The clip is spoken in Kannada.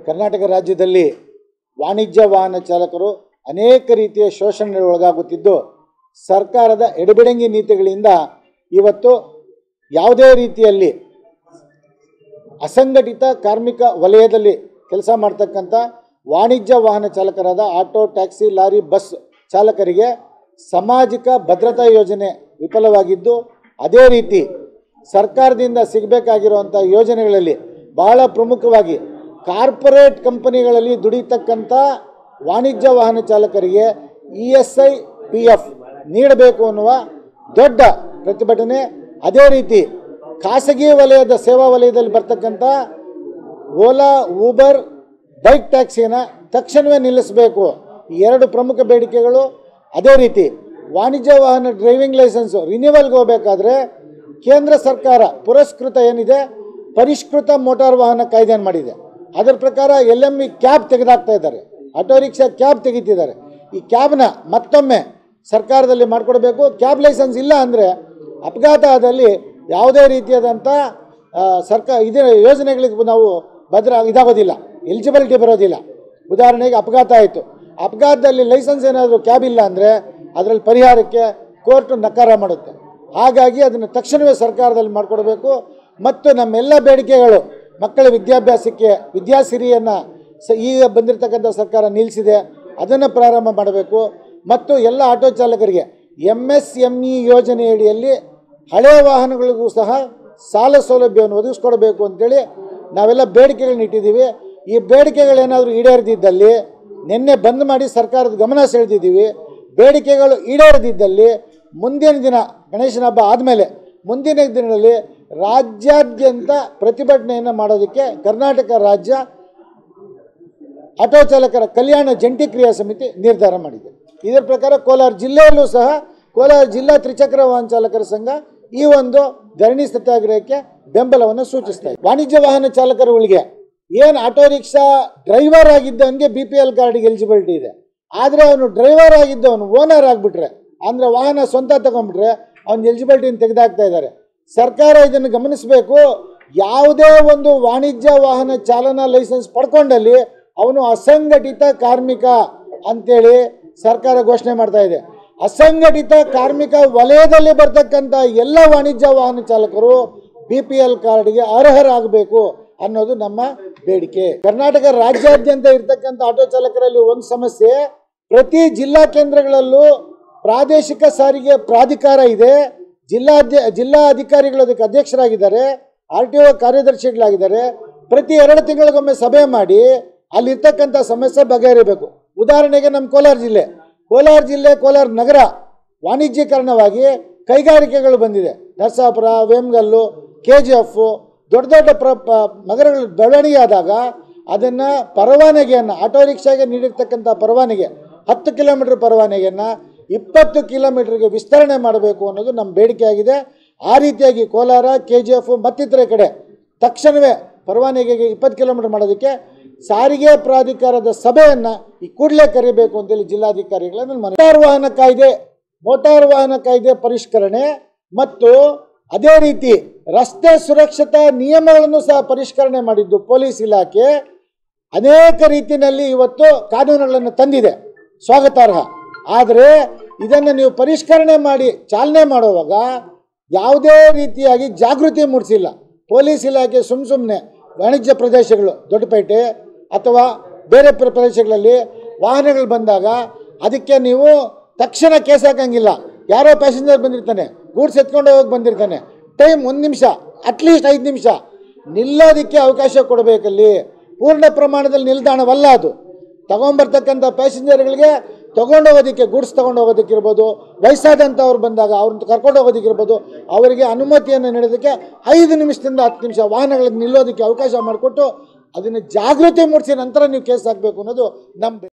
ಕರ್ನಾಟಕ ರಾಜ್ಯದಲ್ಲಿ ವಾಣಿಜ್ಯ ವಾಹನ ಚಾಲಕರು ಅನೇಕ ರೀತಿಯ ಶೋಷಣೆಗೆ ಒಳಗಾಗುತ್ತಿದ್ದು ಸರ್ಕಾರದ ಎಡಬಿಡಂಗಿ ನೀತಿಗಳಿಂದ ಇವತ್ತು ಯಾವುದೇ ರೀತಿಯಲ್ಲಿ ಅಸಂಘಟಿತ ಕಾರ್ಮಿಕ ವಲಯದಲ್ಲಿ ಕೆಲಸ ಮಾಡ್ತಕ್ಕಂಥ ವಾಣಿಜ್ಯ ವಾಹನ ಚಾಲಕರಾದ ಆಟೋ ಟ್ಯಾಕ್ಸಿ ಲಾರಿ ಬಸ್ ಚಾಲಕರಿಗೆ ಸಾಮಾಜಿಕ ಭದ್ರತಾ ಯೋಜನೆ ವಿಫಲವಾಗಿದ್ದು ಅದೇ ರೀತಿ ಸರ್ಕಾರದಿಂದ ಸಿಗಬೇಕಾಗಿರುವಂಥ ಯೋಜನೆಗಳಲ್ಲಿ ಬಹಳ ಪ್ರಮುಖವಾಗಿ ಕಾರ್ಪೊರೇಟ್ ಕಂಪನಿಗಳಲ್ಲಿ ದುಡಿತಕ್ಕಂಥ ವಾಣಿಜ್ಯ ವಾಹನ ಚಾಲಕರಿಗೆ E S I P F ನೀಡಬೇಕು ಅನ್ನುವ ದೊಡ್ಡ ಪ್ರತಿಭಟನೆ ಅದೇ ರೀತಿ ಖಾಸಗಿ ವಲಯದ ಸೇವಾ ವಲಯದಲ್ಲಿ ಬರ್ತಕ್ಕಂಥ ಓಲಾ ಊಬರ್ ಬೈಕ್ ಟ್ಯಾಕ್ಸಿನ ತಕ್ಷಣವೇ ನಿಲ್ಲಿಸಬೇಕು ಈ ಎರಡು ಪ್ರಮುಖ ಬೇಡಿಕೆಗಳು ಅದೇ ರೀತಿ ವಾಣಿಜ್ಯ ವಾಹನ ಡ್ರೈವಿಂಗ್ ಲೈಸೆನ್ಸು ರಿನ್ಯೂವಲ್ಗೆ ಹೋಗಬೇಕಾದ್ರೆ ಕೇಂದ್ರ ಸರ್ಕಾರ ಪುರಸ್ಕೃತ ಏನಿದೆ ಪರಿಷ್ಕೃತ ಮೋಟಾರ್ ವಾಹನ ಕಾಯ್ದೆಯನ್ನು ಮಾಡಿದೆ ಅದರ ಪ್ರಕಾರ ಎಲ್ ಎಮ್ ಇ ಕ್ಯಾಬ್ ತೆಗೆದಾಕ್ತಾ ಇದ್ದಾರೆ ಆಟೋ ರಿಕ್ಷಾ ಕ್ಯಾಬ್ ತೆಗಿತಿದ್ದಾರೆ ಈ ಕ್ಯಾಬ್ನ ಮತ್ತೊಮ್ಮೆ ಸರ್ಕಾರದಲ್ಲಿ ಮಾಡಿಕೊಡ್ಬೇಕು ಕ್ಯಾಬ್ ಲೈಸೆನ್ಸ್ ಇಲ್ಲ ಅಂದರೆ ಅಪಘಾತ ಆದಲ್ಲಿ ಯಾವುದೇ ರೀತಿಯಾದಂಥ ಸರ್ಕಾರ ಇದೇ ಯೋಜನೆಗಳಿಗೆ ನಾವು ಭದ್ರ ಇದಾಗೋದಿಲ್ಲ ಎಲಿಜಿಬಿಲಿಟಿ ಬರೋದಿಲ್ಲ ಉದಾಹರಣೆಗೆ ಅಪಘಾತ ಆಯಿತು ಅಪಘಾತದಲ್ಲಿ ಲೈಸೆನ್ಸ್ ಏನಾದರೂ ಕ್ಯಾಬ್ ಇಲ್ಲ ಅಂದರೆ ಅದರಲ್ಲಿ ಪರಿಹಾರಕ್ಕೆ ಕೋರ್ಟ್ ನಕಾರ ಮಾಡುತ್ತೆ ಹಾಗಾಗಿ ಅದನ್ನು ತಕ್ಷಣವೇ ಸರ್ಕಾರದಲ್ಲಿ ಮಾಡಿಕೊಡ್ಬೇಕು ಮತ್ತು ನಮ್ಮೆಲ್ಲ ಬೇಡಿಕೆಗಳು ಮಕ್ಕಳ ವಿದ್ಯಾಭ್ಯಾಸಕ್ಕೆ ವಿದ್ಯಾಸಿರಿಯನ್ನು ಸ ಈಗ ಬಂದಿರತಕ್ಕಂಥ ಸರ್ಕಾರ ನಿಲ್ಲಿಸಿದೆ ಅದನ್ನು ಪ್ರಾರಂಭ ಮಾಡಬೇಕು ಮತ್ತು ಎಲ್ಲ ಆಟೋ ಚಾಲಕರಿಗೆ ಎಮ್ ಎಸ್ ಎಮ್ ಇ ಯೋಜನೆಯಡಿಯಲ್ಲಿ ಹಳೆಯ ವಾಹನಗಳಿಗೂ ಸಹ ಸಾಲ ಸೌಲಭ್ಯವನ್ನು ಒದಗಿಸ್ಕೊಡ್ಬೇಕು ಅಂತೇಳಿ ನಾವೆಲ್ಲ ಬೇಡಿಕೆಗಳನ್ನ ಇಟ್ಟಿದ್ದೀವಿ ಈ ಬೇಡಿಕೆಗಳೇನಾದರೂ ಈಡೇರದಿದ್ದಲ್ಲಿ ನಿನ್ನೆ ಬಂದ್ ಮಾಡಿ ಸರ್ಕಾರದ ಗಮನ ಸೆಳೆದಿದ್ದೀವಿ ಬೇಡಿಕೆಗಳು ಈಡೇರದಿದ್ದಲ್ಲಿ ಮುಂದಿನ ದಿನ ಗಣೇಶನ ಹಬ್ಬ ಆದಮೇಲೆ ಮುಂದಿನ ದಿನಗಳಲ್ಲಿ ರಾಜ್ಯಾದ್ಯಂತ ಪ್ರತಿಭಟನೆಯನ್ನು ಮಾಡೋದಕ್ಕೆ ಕರ್ನಾಟಕ ರಾಜ್ಯ ಆಟೋ ಚಾಲಕರ ಕಲ್ಯಾಣ ಜಂಟಿ ಕ್ರಿಯಾ ಸಮಿತಿ ನಿರ್ಧಾರ ಮಾಡಿದೆ ಇದರ ಪ್ರಕಾರ ಕೋಲಾರ ಜಿಲ್ಲೆಯಲ್ಲೂ ಸಹ ಕೋಲಾರ ಜಿಲ್ಲಾ ತ್ರಿಚಕ್ರ ವಾಹನ ಚಾಲಕರ ಸಂಘ ಈ ಒಂದು ಧರಣಿ ಸತ್ಯಾಗ್ರಹಕ್ಕೆ ಬೆಂಬಲವನ್ನು ಸೂಚಿಸ್ತಾ ಇದೆ ವಾಣಿಜ್ಯ ವಾಹನ ಚಾಲಕರುಗಳಿಗೆ ಏನು ಆಟೋ ರಿಕ್ಷಾ ಡ್ರೈವರ್ ಆಗಿದ್ದವನಿಗೆ ಬಿ ಪಿ ಎಲ್ ಕಾರ್ಡಿಗೆ ಎಲಿಜಿಬಿಲಿಟಿ ಇದೆ ಆದರೆ ಅವನು ಡ್ರೈವರ್ ಆಗಿದ್ದವನು ಓನರ್ ಆಗಿಬಿಟ್ರೆ ಅಂದರೆ ವಾಹನ ಸ್ವಂತ ತಗೊಂಡ್ಬಿಟ್ರೆ ಅವ್ನ ಎಲಿಜಿಬಿಲಿಟಿನ ತೆಗೆದಾಕ್ತಾ ಇದ್ದಾರೆ ಸರ್ಕಾರ ಇದನ್ನು ಗಮನಿಸಬೇಕು ಯಾವುದೇ ಒಂದು ವಾಣಿಜ್ಯ ವಾಹನ ಚಾಲನಾ ಲೈಸೆನ್ಸ್ ಪಡ್ಕೊಂಡಲ್ಲಿ ಅವನು ಅಸಂಘಟಿತ ಕಾರ್ಮಿಕ ಅಂತೇಳಿ ಸರ್ಕಾರ ಘೋಷಣೆ ಮಾಡ್ತಾ ಇದೆ ಅಸಂಘಟಿತ ಕಾರ್ಮಿಕ ವಲಯದಲ್ಲಿ ಬರ್ತಕ್ಕಂಥ ಎಲ್ಲ ವಾಣಿಜ್ಯ ವಾಹನ ಚಾಲಕರು ಬಿ ಪಿ ಎಲ್ ಕಾರ್ಡ್ಗೆ ಅರ್ಹರಾಗಬೇಕು ಅನ್ನೋದು ನಮ್ಮ ಬೇಡಿಕೆ ಕರ್ನಾಟಕ ರಾಜ್ಯಾದ್ಯಂತ ಇರ್ತಕ್ಕಂಥ ಆಟೋ ಚಾಲಕರಲ್ಲಿ ಒಂದು ಸಮಸ್ಯೆ ಪ್ರತಿ ಜಿಲ್ಲಾ ಕೇಂದ್ರಗಳಲ್ಲೂ ಪ್ರಾದೇಶಿಕ ಸಾರಿಗೆ ಪ್ರಾಧಿಕಾರ ಇದೆ ಜಿಲ್ಲಾಧ್ಯ ಜಿಲ್ಲಾ ಅಧಿಕಾರಿಗಳು ಅದಕ್ಕೆ ಅಧ್ಯಕ್ಷರಾಗಿದ್ದಾರೆ ಆರ್ ಟಿ ಒ ಕಾರ್ಯದರ್ಶಿಗಳಾಗಿದ್ದಾರೆ ಪ್ರತಿ ಎರಡು ತಿಂಗಳಿಗೊಮ್ಮೆ ಸಭೆ ಮಾಡಿ ಅಲ್ಲಿರ್ತಕ್ಕಂಥ ಸಮಸ್ಯೆ ಬಗೆಹರಿಬೇಕು ಉದಾಹರಣೆಗೆ ನಮ್ಮ ಕೋಲಾರ ಜಿಲ್ಲೆ ಕೋಲಾರ ಜಿಲ್ಲೆ ಕೋಲಾರ ನಗರ ವಾಣಿಜ್ಯೀಕರಣವಾಗಿ ಕೈಗಾರಿಕೆಗಳು ಬಂದಿದೆ Narasapura Vemagal K G F ದೊಡ್ಡ ದೊಡ್ಡ ಪ್ರ ಪ- ನಗರಗಳು ಬೆಳವಣಿಗೆ ಆದಾಗ ಅದನ್ನು ಪರವಾನಗಿಯನ್ನು ಆಟೋ ರಿಕ್ಷಾಗೆ ನೀಡಿರ್ತಕ್ಕಂಥ ಪರವಾನಗಿ ಹತ್ತು ಕಿಲೋಮೀಟರ್ ಪರವಾನಗಿಯನ್ನು ಇಪ್ಪತ್ತು ಕಿಲೋಮೀಟರ್ಗೆ ವಿಸ್ತರಣೆ ಮಾಡಬೇಕು ಅನ್ನೋದು ನಮ್ಮ ಬೇಡಿಕೆ ಆಗಿದೆ ಆ ರೀತಿಯಾಗಿ ಕೋಲಾರ ಕೆ ಜಿ ಎಫ್ ಮತ್ತಿತರ ಕಡೆ ತಕ್ಷಣವೇ ಪರವಾನಗಿಗೆ ಇಪ್ಪತ್ತು ಕಿಲೋಮೀಟರ್ ಮಾಡೋದಕ್ಕೆ ಸಾರಿಗೆ ಪ್ರಾಧಿಕಾರದ ಸಭೆಯನ್ನು ಈ ಕೂಡಲೇ ಕರಿಬೇಕು ಅಂತೇಳಿ ಜಿಲ್ಲಾಧಿಕಾರಿಗಳನ್ನು ಮನವಿ ಮೋಟಾರ್ ವಾಹನ ಕಾಯ್ದೆ ಮೋಟಾರ್ ವಾಹನ ಕಾಯ್ದೆ ಪರಿಷ್ಕರಣೆ ಮತ್ತು ಅದೇ ರೀತಿ ರಸ್ತೆ ಸುರಕ್ಷತಾ ನಿಯಮಗಳನ್ನು ಸಹ ಪರಿಷ್ಕರಣೆ ಮಾಡಿದ್ದು ಪೊಲೀಸ್ ಇಲಾಖೆ ಅನೇಕ ರೀತಿಯಲ್ಲಿ ಇವತ್ತು ಕಾನೂನುಗಳನ್ನು ತಂದಿದೆ ಸ್ವಾಗತಾರ್ಹ ಆದರೆ ಇದನ್ನು ನೀವು ಪರಿಷ್ಕರಣೆ ಮಾಡಿ ಚಾಲನೆ ಮಾಡುವಾಗ ಯಾವುದೇ ರೀತಿಯಾಗಿ ಜಾಗೃತಿ ಮೂಡಿಸಿಲ್ಲ ಪೊಲೀಸ್ ಇಲಾಖೆ ಸುಮ್ಮ ಸುಮ್ಮನೆ ವಾಣಿಜ್ಯ ಪ್ರದೇಶಗಳು ದೊಡ್ಡಪೇಟೆ ಅಥವಾ ಬೇರೆ ಪ್ರ- ಪ್ರದೇಶಗಳಲ್ಲಿ ವಾಹನಗಳು ಬಂದಾಗ ಅದಕ್ಕೆ ನೀವು ತಕ್ಷಣ ಕೇಸ್ ಹಾಕಂಗಿಲ್ಲ ಯಾರೋ ಪ್ಯಾಸೆಂಜರ್ ಬಂದಿರ್ತಾನೆ ಗೂಡ್ಸ್ ಎತ್ಕೊಂಡು ಹೋಗಿ ಬಂದಿರ್ತಾನೆ ಟೈಮ್ ಒಂದು ನಿಮಿಷ ಅಟ್ಲೀಸ್ಟ್ ಐದು ನಿಮಿಷ ನಿಲ್ಲೋದಕ್ಕೆ ಅವಕಾಶ ಕೊಡಬೇಕಲ್ಲಿ ಪೂರ್ಣ ಪ್ರಮಾಣದಲ್ಲಿ ನಿಲ್ದಾಣವಲ್ಲ ಅದು ತಗೊಂಬರ್ತಕ್ಕಂಥ ಪ್ಯಾಸೆಂಜರ್ಗಳಿಗೆ ತಗೊಂಡು ಹೋಗೋದಕ್ಕೆ ಗೂಡ್ಸ್ ತಗೊಂಡು ಹೋಗೋದಕ್ಕಿರ್ಬೋದು ವಯಸ್ಸಾದಂಥವ್ರು ಬಂದಾಗ ಅವ್ರನ್ನ ಕರ್ಕೊಂಡು ಹೋಗೋದಕ್ಕಿರ್ಬೋದು ಅವರಿಗೆ ಅನುಮತಿಯನ್ನು ನೀಡೋದಕ್ಕೆ ಐದು ನಿಮಿಷದಿಂದ ಹತ್ತು ನಿಮಿಷ ವಾಹನಗಳಿಗೆ ನಿಲ್ಲೋದಕ್ಕೆ ಅವಕಾಶ ಮಾಡಿಕೊಟ್ಟು ಅದನ್ನು ಜಾಗೃತಿ ಮೂಡಿಸಿ ನಂತರ ನೀವು ಕೇಸ್ ಹಾಕಬೇಕು ಅನ್ನೋದು ನಮ್ಮ